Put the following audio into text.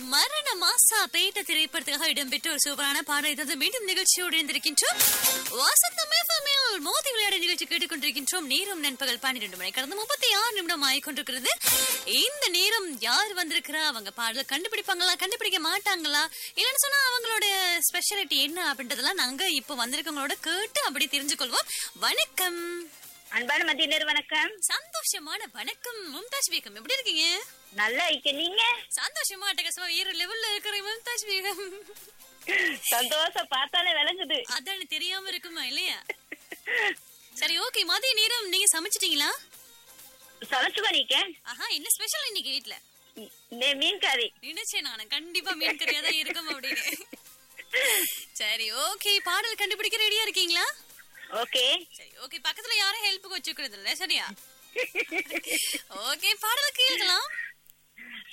மரண மாசா பேட்ட திரைப்படத்துக்காக இடம்பெற்ற ஒரு சூப்பரான பாடல் இதாவது மீண்டும் நிகழ்ச்சியோடு இருந்திருக்கின்றோம் வசந்தம் எஃப்எம்மில் மோதி விளையாட நிகழ்ச்சி கேட்டுக்கொண்டிருக்கின்றோம் நேரம் நண்பகல் பன்னிரண்டு மணி கடந்த முப்பத்தி ஆறு நிமிடம் ஆகிக்கொண்டிருக்கிறது இந்த நேரம் யார் வந்திருக்கிறா அவங்க பாடல் கண்டுபிடிப்பாங்களா கண்டுபிடிக்க மாட்டாங்களா இல்லைன்னு சொன்னா அவங்களோட ஸ்பெஷாலிட்டி என்ன அப்படின்றதெல்லாம் நாங்க இப்போ வந்திருக்கவங்களோட கேட்டு அப்படி தெரிஞ்சுக்கொள்வோம் வணக்கம் அன்பான மதியினர் வணக்கம் சந்தோஷமான வணக்கம் மும்தாஜ் பேகம் எப்படி இருக்கீங்க நல்லா இருக்க நீங்க சந்தோஷமா அட்டகாசமா வேற லெவல்ல இருக்கிற மும்தாஜ் பேகம் சந்தோஷம் பார்த்தாலே விளங்குது அதான் தெரியாம இருக்குமா இல்லையா சரி ஓகே மதிய நேரம் நீங்க சமைச்சிட்டீங்களா சமைச்சுக்கோ நீக்க ஆஹா என்ன ஸ்பெஷல் இன்னைக்கு வீட்ல மீன் கறி நினைச்சேன் நான் கண்டிப்பா மீன் கறியா தான் இருக்கும் அப்படின்னு சரி ஓகே பாடல் கண்டுபிடிக்க ரெடியா இருக்கீங்களா ஓகே சரி ஓகே பக்கத்துல யாரும் ஹெல்ப்புக்கு வச்சுக்கிறது இல்ல சரியா ஓகே பாடல் கேட்கலாம்